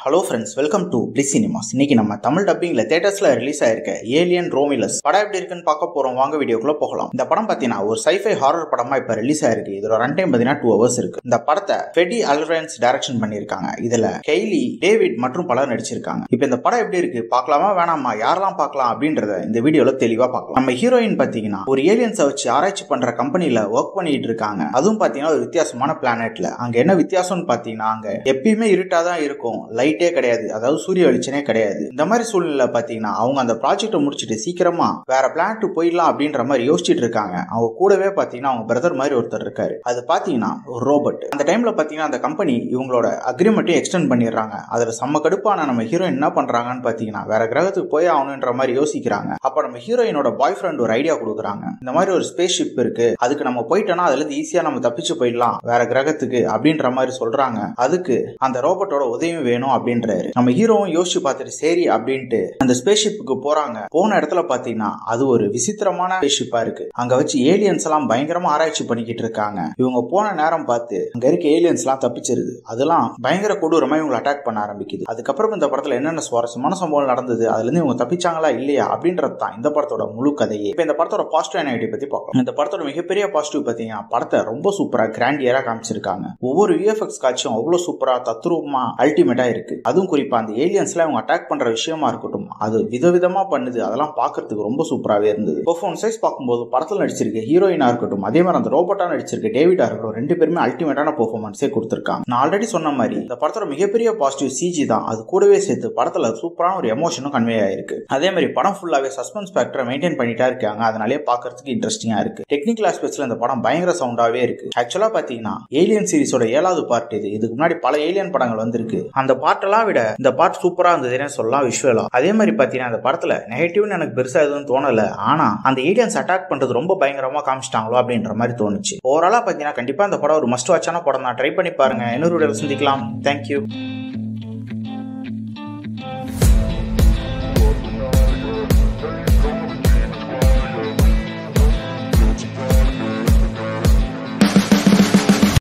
hello friends welcome to Bliss cinemas இன்னைக்கு நம்ம தமிழ் டப்பிங்ல தேட்டர்ஸ்ல ரிலீஸ் ஆயிருக்க ஏலியன் ரோமிலஸ் படம் எப்படி இருக்குன்னு பார்க்க போறோம் வாங்க வீடியோக்குள்ள போகலாம் இந்த படம் பார்த்தீங்கன்னா ஒரு சைஃபை ஹாரர் படமா இப்ப ரிலீஸ் ஆயிருக்கு இதோட ரன் டைம் பார்த்தீங்கன்னா டூ ஹவர்ஸ் இருக்கு இந்த படத்தை ஃபெடி அல்வரன்ஸ் டைரக்ஷன் பண்ணியிருக்காங்க இதுல கெய்லி டேவிட் மற்றும் பலர் நடிச்சிருக்காங்க இப்போ இந்த படம் எப்படி இருக்கு பார்க்கலாமா வேணாமா யாரெல்லாம் பார்க்கலாம் அப்படின்றத இந்த வீடியோல தெளிவா பார்க்கலாம் நம்ம ஹீரோயின் பார்த்தீங்கன்னா ஒரு ஏலியன்ஸை வச்சு ஆராய்ச்சி பண்ற கம்பெனில ஒர்க் பண்ணிட்டு இருக்காங்க அதுவும் பார்த்தீங்கன்னா ஒரு வித்தியாசமான பிளானெட்ல அங்க என்ன வித்தியாசம்னு பார்த்தீங்கன்னா அங்க எப்பயுமே இருட்டா தான் இருக்கும் லைட்டே கிடையாது அதாவது சூரிய வெளிச்சனே கிடையாது இந்த மாதிரி சூழ்நிலை பார்த்தீங்கன்னா அவங்க அந்த ப்ராஜெக்ட்டை முடிச்சுட்டு சீக்கிரமா வேற பிளானட் போயிடலாம் அப்படின்ற மாதிரி யோசிச்சுட்டு இருக்காங்க அவங்க கூடவே பார்த்தீங்கன்னா அவங்க பிரதர் மாதிரி ஒருத்தர் இருக்காரு அது பார்த்தீங்கன்னா ஒரு ரோபோட் அந்த டைம்ல பார்த்தீங்கன்னா அந்த கம்பெனி இவங்களோட அக்ரிமெண்ட்டையும் எக்ஸ்டெண்ட் பண்ணிடுறாங்க அதுல செம்ம கடுப்பான நம்ம ஹீரோயின் என்ன பண்றாங்கன்னு பார்த்தீங்கன்னா வேற கிரகத்துக்கு போய் ஆகணுன்ற மாதிரி யோசிக்கிறாங்க அப்ப நம்ம ஹீரோயினோட பாய் ஃப்ரெண்ட் ஒரு ஐடியா கொடுக்குறாங்க இந்த மாதிரி ஒரு ஸ்பேஸ் ஷிப் இருக்கு அதுக்கு நம்ம போயிட்டோம்னா அதுல இருந்து ஈஸியா நம்ம தப்பிச்சு போயிடலாம் வேற கிரகத்துக்கு அப்படின்ற மாதிரி சொல்றாங்க அதுக்கு அந்த ரோபோட்டோட உதவி வேணும் அப்படின்றாரு நம்ம ஹீரோவும் யோசிச்சு பார்த்துட்டு சரி அப்படின்ட்டு அந்த ஸ்பேஸ் ஷிப்புக்கு போறாங்க போன இடத்துல பாத்தீங்கன்னா அது ஒரு விசித்திரமான ஸ்பேஸ் ஷிப்பா இருக்கு அங்க வச்சு ஏலியன்ஸ் எல்லாம் பயங்கரமா ஆராய்ச்சி பண்ணிக்கிட்டு இருக்காங்க இவங்க போன நேரம் பார்த்து அங்க இருக்க ஏலியன்ஸ் எல்லாம் தப்பிச்சிருது அதெல்லாம் பயங்கர கொடூரமா இவங்களை அட்டாக் பண்ண ஆரம்பிக்குது அதுக்கப்புறம் இந்த படத்துல என்னென்ன சுவாரஸ்யமான சம்பவம் நடந்தது அதுல இருந்து இவங்க தப்பிச்சாங்களா இல்லையா அப்படின்றது தான் இந்த படத்தோட முழு கதையே இப்ப இந்த படத்தோட பாசிட்டிவ் நெகட்டிவ் பத்தி பார்க்கலாம் இந்த படத்தோட மிகப்பெரிய பாசிட்டிவ் பாத்தீங்கன்னா படத்தை ரொம்ப சூப்பரா கிராண்டியரா காமிச்சிருக்காங்க ஒவ்வொரு விஎஃப்எக்ஸ் காட்சியும் அவ்வளவு சூப்பரா தத்ரூபமா அல்டிமேட்டா இருக்கு அதுவும் குறிப்பா அந்த ஏலியன்ஸ்ல அவங்க அட்டாக் பண்ற விஷயமா இருக்கட்டும் அது விதவிதமா பண்ணுது அதெல்லாம் பாக்குறதுக்கு ரொம்ப சூப்பராகவே இருந்தது பெர்ஃபார்மன்ஸ் சைஸ் பார்க்கும்போது படத்தில் நடிச்சிருக்க ஹீரோயினா இருக்கட்டும் அதே மாதிரி அந்த ரோபோட்டா நடிச்சிருக்க டேவிடா இருக்கட்டும் ரெண்டு பேருமே அல்டிமேட்டான பெர்ஃபார்மன்ஸே கொடுத்துருக்காங்க நான் ஆல்ரெடி சொன்ன மாதிரி இந்த படத்தோட மிகப்பெரிய பாசிட்டிவ் சிஜி தான் அது கூடவே சேர்த்து படத்துல சூப்பரான ஒரு எமோஷனும் கன்வே ஆயிருக்கு அதே மாதிரி படம் ஃபுல்லாவே சஸ்பென்ஸ் ஃபேக்டரை மெயின்டைன் பண்ணிட்டா இருக்காங்க அதனாலே பாக்குறதுக்கு இன்ட்ரெஸ்டிங்கா இருக்கு டெக்னிக்கல் ஆஸ்பெக்ட்ஸ்ல இந்த படம் பயங்கர சவுண்டாவே இருக்கு ஆக்சுவலா பாத்தீங்கன்னா ஏலியன் சீரிஸோட ஏழாவது பார்ட் இது இதுக்கு முன்னாடி பல ஏலியன் படங்கள் வந்திருக்கு அந்த பாட்டெல்லாம் விட இந்த பாட் சூப்பரா இருந்ததுன்னு சொல்லலாம் விஷுவலா அதே மாதிரி பாத்தீங்கன்னா அந்த படத்துல நெகட்டிவ்னு எனக்கு பெருசா எதுவும் தோணல ஆனா அந்த ஏலியன்ஸ் அட்டாக் பண்றது ரொம்ப பயங்கரமா காமிச்சிட்டாங்களோ அப்படின்ற மாதிரி தோணுச்சு ஓவராலா பாத்தீங்கன்னா கண்டிப்பா இந்த படம் ஒரு மஸ்ட் வாட்சான படம் தான் ட்ரை பண்ணி பாருங்க இன்னொரு வீடியோ சந்திக்கலாம் தேங்க்யூ